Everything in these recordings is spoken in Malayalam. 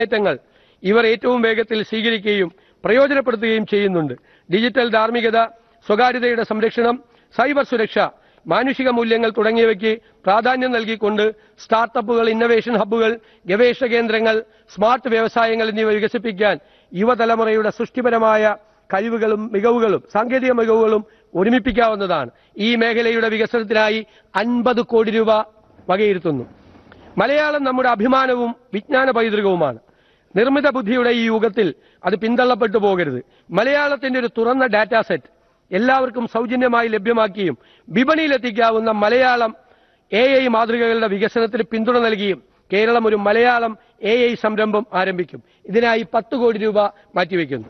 മുന്നേറ്റങ്ങൾ ഇവർ ഏറ്റവും വേഗത്തിൽ സ്വീകരിക്കുകയും പ്രയോജനപ്പെടുത്തുകയും ചെയ്യുന്നുണ്ട് ഡിജിറ്റൽ ധാർമ്മികത സ്വകാര്യതയുടെ സംരക്ഷണം സൈബർ സുരക്ഷ മാനുഷിക മൂല്യങ്ങൾ തുടങ്ങിയവയ്ക്ക് പ്രാധാന്യം നൽകിക്കൊണ്ട് സ്റ്റാർട്ടപ്പുകൾ ഇന്നവേഷൻ ഹബ്ബുകൾ ഗവേഷണ കേന്ദ്രങ്ങൾ സ്മാർട്ട് വ്യവസായങ്ങൾ എന്നിവ വികസിപ്പിക്കാൻ യുവതലമുറയുടെ സൃഷ്ടിപരമായ കഴിവുകളും മികവുകളും സാങ്കേതിക മികവുകളും ഒരുമിപ്പിക്കാവുന്നതാണ് ഈ മേഖലയുടെ വികസനത്തിനായി അൻപത് കോടി രൂപ വകയിരുത്തുന്നു മലയാളം നമ്മുടെ അഭിമാനവും വിജ്ഞാന പൈതൃകവുമാണ് നിർമ്മിത ബുദ്ധിയുടെ ഈ യുഗത്തിൽ അത് പിന്തള്ളപ്പെട്ടു പോകരുത് മലയാളത്തിന്റെ ഒരു തുറന്ന ഡാറ്റാ സെറ്റ് എല്ലാവർക്കും സൗജന്യമായി ലഭ്യമാക്കിയും വിപണിയിലെത്തിക്കാവുന്ന മലയാളം എ ഐ മാതൃകകളുടെ വികസനത്തിന് പിന്തുണ നൽകിയും കേരളം ഒരു മലയാളം എ ഐ സംരംഭം ആരംഭിക്കും ഇതിനായി പത്ത് കോടി രൂപ മാറ്റിവെക്കുന്നു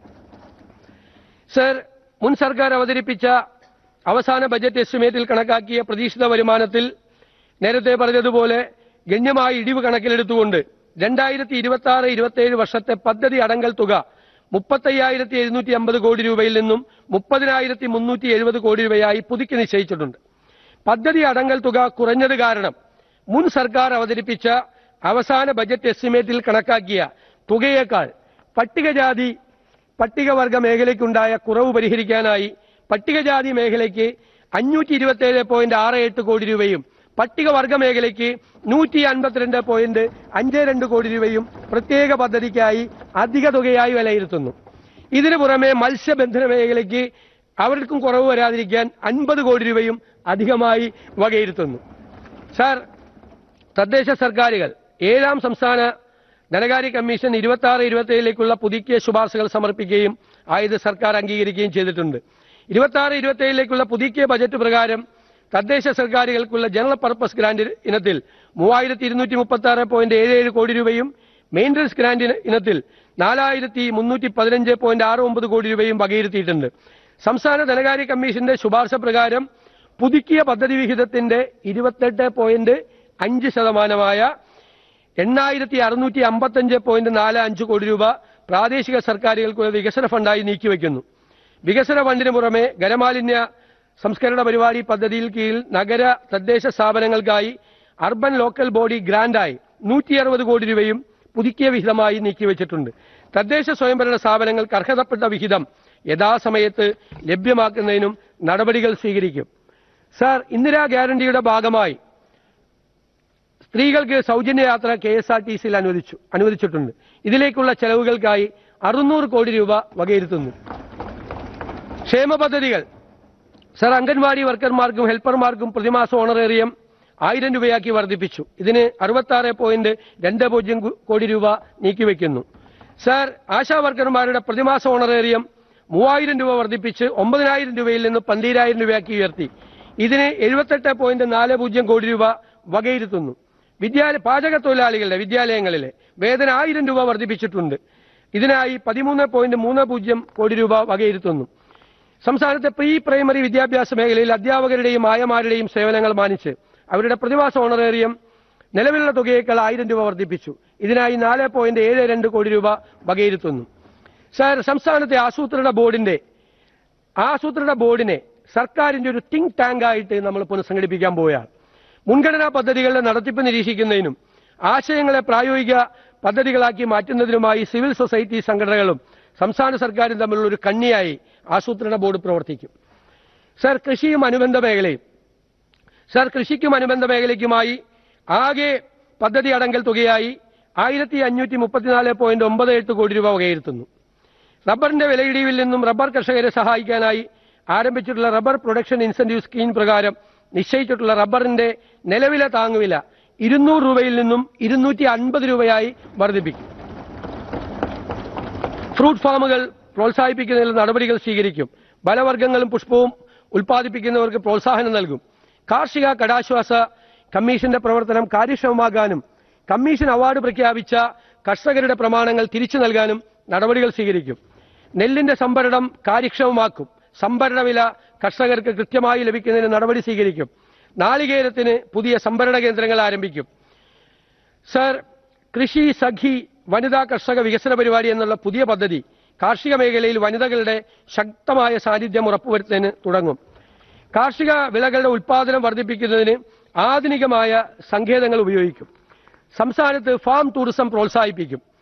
സർ മുൻ സർക്കാർ അവതരിപ്പിച്ച അവസാന ബജറ്റ് എസ്റ്റിമേറ്റിൽ കണക്കാക്കിയ പ്രതീക്ഷിത വരുമാനത്തിൽ നേരത്തെ പറഞ്ഞതുപോലെ ഗണ്യമായ ഇടിവ് കണക്കിലെടുത്തുകൊണ്ട് രണ്ടായിരത്തി ഇരുപത്തി ആറ് ഇരുപത്തിയേഴ് വർഷത്തെ പദ്ധതി അടങ്കൽ തുക മുപ്പത്തയ്യായിരത്തി എഴുന്നൂറ്റി അമ്പത് കോടി രൂപയിൽ നിന്നും മുപ്പതിനായിരത്തി മുന്നൂറ്റി എഴുപത് കോടി രൂപയായി പുതുക്കി നിശ്ചയിച്ചിട്ടുണ്ട് പദ്ധതി അടങ്കൽ തുക കുറഞ്ഞത് കാരണം മുൻ സർക്കാർ അവതരിപ്പിച്ച അവസാന ബജറ്റ് എസ്റ്റിമേറ്റിൽ കണക്കാക്കിയ തുകയേക്കാൾ പട്ടികജാതി പട്ടികവർഗ മേഖലയ്ക്കുണ്ടായ കുറവ് പരിഹരിക്കാനായി പട്ടികജാതി മേഖലയ്ക്ക് അഞ്ഞൂറ്റി ഇരുപത്തിയേഴ് പോയിന്റ് ആറ് എട്ട് കോടി രൂപയും പട്ടികവർഗ മേഖലയ്ക്ക് നൂറ്റി അൻപത്തിരണ്ട് പോയിന്റ് അഞ്ച് രണ്ട് കോടി രൂപയും പ്രത്യേക പദ്ധതിക്കായി അധിക തുകയായി വിലയിരുത്തുന്നു ഇതിനു പുറമെ മത്സ്യബന്ധന മേഖലയ്ക്ക് അവർക്കും കുറവ് വരാതിരിക്കാൻ അൻപത് കോടി രൂപയും അധികമായി വകയിരുത്തുന്നു സാർ തദ്ദേശ സർക്കാരുകൾ ഏഴാം സംസ്ഥാന ധനകാര്യ കമ്മീഷൻ ഇരുപത്തി ആറ് ഇരുപത്തിയേഴിലേക്കുള്ള പുതുക്കിയ ശുപാർശകൾ സമർപ്പിക്കുകയും ആയത് സർക്കാർ അംഗീകരിക്കുകയും ചെയ്തിട്ടുണ്ട് ഇരുപത്തി ആറ് ഇരുപത്തിയേഴിലേക്കുള്ള പുതുക്കിയ ബജറ്റ് പ്രകാരം തദ്ദേശ സർക്കാരുകൾക്കുള്ള ജനറൽ പർപ്പസ് ഗ്രാന്റ് ഇനത്തിൽ മൂവായിരത്തി ഇരുന്നൂറ്റി മുപ്പത്തി ആറ് പോയിന്റ് ഏഴ് ഏഴ് കോടി രൂപയും മെയിൻ്റനൻസ് ഗ്രാന്റ് ഇന- ഇനത്തിൽ നാലായിരത്തി മുന്നൂറ്റി പതിനഞ്ച് പോയിന്റ് ആറ് ഒമ്പത് കോടി രൂപയും വകയിരുത്തിയിട്ടുണ്ട് സംസ്ഥാന ധനകാര്യ കമ്മീഷന്റെ ശുപാർശ പ്രകാരം പുതുക്കിയ പദ്ധതി വിഹിതത്തിന്റെ ഇരുപത്തെട്ട് പോയിന്റ് അഞ്ച് ശതമാനമായ എണ്ണായിരത്തി അറുന്നൂറ്റി അമ്പത്തഞ്ച് പോയിന്റ് നാല് അഞ്ച് കോടി രൂപ പ്രാദേശിക സർക്കാരുകൾക്കുള്ള വികസന ഫണ്ടായി നീക്കിവെക്കുന്നു വികസന ഫണ്ടിന് പുറമെ ഖരമാലിന്യ സംസ്കരണ പരിപാടി പദ്ധതിയിൽ കീഴിൽ നഗര തദ്ദേശ സ്ഥാപനങ്ങൾക്കായി അർബൻ ലോക്കൽ ബോഡി ഗ്രാന്റായി നൂറ്റി അറുപത് കോടി രൂപയും പുതുക്കിയ വിഹിതമായി നീക്കിവെച്ചിട്ടുണ്ട് തദ്ദേശ സ്വയംഭരണ സ്ഥാപനങ്ങൾക്ക് അർഹതപ്പെട്ട വിഹിതം യഥാസമയത്ത് ലഭ്യമാക്കുന്നതിനും നടപടികൾ സ്വീകരിക്കും സാർ ഇന്ദിരാ ഗ്യാരണ്ടിയുടെ ഭാഗമായി സ്ത്രീകൾക്ക് സൗജന്യ യാത്ര കെ എസ് ആർ ടി സിയിൽ അനുവദിച്ചു അനുവദിച്ചിട്ടുണ്ട് ഇതിലേക്കുള്ള ചെലവുകൾക്കായി അറുന്നൂറ് കോടി രൂപ വകയിരുത്തുന്നു ക്ഷേമ പദ്ധതികൾ സർ അംഗൻവാടി വർക്കർമാർക്കും ഹെൽപ്പർമാർക്കും പ്രതിമാസ ഓണറേറിയം ആയിരം രൂപയാക്കി വർദ്ധിപ്പിച്ചു ഇതിന് അറുപത്തി ആറ് പോയിന്റ് രണ്ട് പൂജ്യം കു- കോടി രൂപ നീക്കിവെക്കുന്നു സർ ആശാ വർക്കർമാരുടെ പ്രതിമാസ ഓണറേറിയം മൂവായിരം രൂപ വർദ്ധിപ്പിച്ച് ഒമ്പതിനായിരം രൂപയിൽ നിന്ന് പന്തീരായിരം രൂപയാക്കി ഉയർത്തി ഇതിന് എഴുപത്തെട്ട് പോയിന്റ് നാല് പൂജ്യം കോടി രൂപ വകയിരുത്തുന്നു വിദ്യാലയ പാചക തൊഴിലാളികളുടെ വിദ്യാലയങ്ങളിലെ വേതന ആയിരം രൂപ വർദ്ധിപ്പിച്ചിട്ടുണ്ട് ഇതിനായി പതിമൂന്ന് പോയിന്റ് മൂന്ന് പൂജ്യം കോടി രൂപ വകയിരുത്തുന്നു സംസ്ഥാനത്തെ പ്രീ പ്രൈമറി വിദ്യാഭ്യാസ മേഖലയിൽ അധ്യാപകരുടെയും ആയമാരുടെയും സേവനങ്ങൾ മാനിച്ച് അവരുടെ പ്രതിമാസ ഓണറേറിയം നിലവിലുള്ള തുകയേക്കാൾ ആയിരം രൂപ വർദ്ധിപ്പിച്ചു ഇതിനായി നാല് പോയിന്റ് ഏഴ് രണ്ട് കോടി രൂപ വകയിരുത്തുന്നു സാർ സംസ്ഥാനത്തെ ആസൂത്രണ ബോർഡിന്റെ ആസൂത്രണ ബോർഡിനെ സർക്കാരിന്റെ ഒരു തിങ്ക് ടാങ്ക് ആയിട്ട് നമ്മൾ പുനഃസംഘടിപ്പിക്കാൻ പോവുകയാണ് മുൻഗണനാ പദ്ധതികളുടെ നടത്തിപ്പ് നിരീക്ഷിക്കുന്നതിനും ആശയങ്ങളെ പ്രായോഗിക പദ്ധതികളാക്കി മാറ്റുന്നതിനുമായി സിവിൽ സൊസൈറ്റി സംഘടനകളും സംസ്ഥാന സർക്കാരും തമ്മിലുള്ള ഒരു കണ്ണിയായി ആസൂത്രണ ബോർഡ് പ്രവർത്തിക്കും സർ കൃഷിയും അനുബന്ധ മേഖലയും സർ കൃഷിക്കും അനുബന്ധ മേഖലയ്ക്കുമായി ആകെ പദ്ധതി അടങ്കൽ തുകയായി ആയിരത്തി അഞ്ഞൂറ്റി മുപ്പത്തിനാല് പോയിന്റ് ഒമ്പത് എട്ട് കോടി രൂപ വകയിരുത്തുന്നു റബ്ബറിന്റെ വിലയിടിവിൽ നിന്നും റബ്ബർ കർഷകരെ സഹായിക്കാനായി ആരംഭിച്ചിട്ടുള്ള റബ്ബർ പ്രൊഡക്ഷൻ ഇൻസെന്റീവ് സ്കീം പ്രകാരം നിശ്ചയിച്ചിട്ടുള്ള റബ്ബറിന്റെ നിലവിലെ താങ്ങുവില ഇരുന്നൂറ് രൂപയിൽ നിന്നും ഇരുന്നൂറ്റി അൻപത് രൂപയായി വർദ്ധിപ്പിക്കും ഫ്രൂട്ട് ഫാമുകൾ പ്രോത്സാഹിപ്പിക്കുന്നതിൽ നടപടികൾ സ്വീകരിക്കും ബലവർഗ്ഗങ്ങളും പുഷ്പവും ഉൽപ്പാദിപ്പിക്കുന്നവർക്ക് പ്രോത്സാഹനം നൽകും കാർഷിക കടാശ്വാസ കമ്മീഷന്റെ പ്രവർത്തനം കാര്യക്ഷമമാകാനും കമ്മീഷൻ അവാർഡ് പ്രഖ്യാപിച്ച കർഷകരുടെ പ്രമാണങ്ങൾ തിരിച്ചു നൽകാനും നടപടികൾ സ്വീകരിക്കും നെല്ലിന്റെ സംഭരണം കാര്യക്ഷമമാക്കും സംഭരണ വില കർഷകർക്ക് കൃത്യമായി ലഭിക്കുന്നതിന് നടപടി സ്വീകരിക്കും നാളികേരത്തിന് പുതിയ സംഭരണ കേന്ദ്രങ്ങൾ ആരംഭിക്കും സർ കൃഷി സഖി വനിതാ കർഷക വികസന പരിപാടി എന്നുള്ള പുതിയ പദ്ധതി കാർഷിക മേഖലയിൽ വനിതകളുടെ ശക്തമായ സാന്നിധ്യം ഉറപ്പുവരുത്തുന്നതിന് തുടങ്ങും കാർഷിക വിളകളുടെ ഉൽപാദനം വർദ്ധിപ്പിക്കുന്നതിന് ആധുനികമായ സങ്കേതങ്ങൾ ഉപയോഗിക്കും സംസ്ഥാനത്ത് ഫാം ടൂറിസം പ്രോത്സാഹിപ്പിക്കും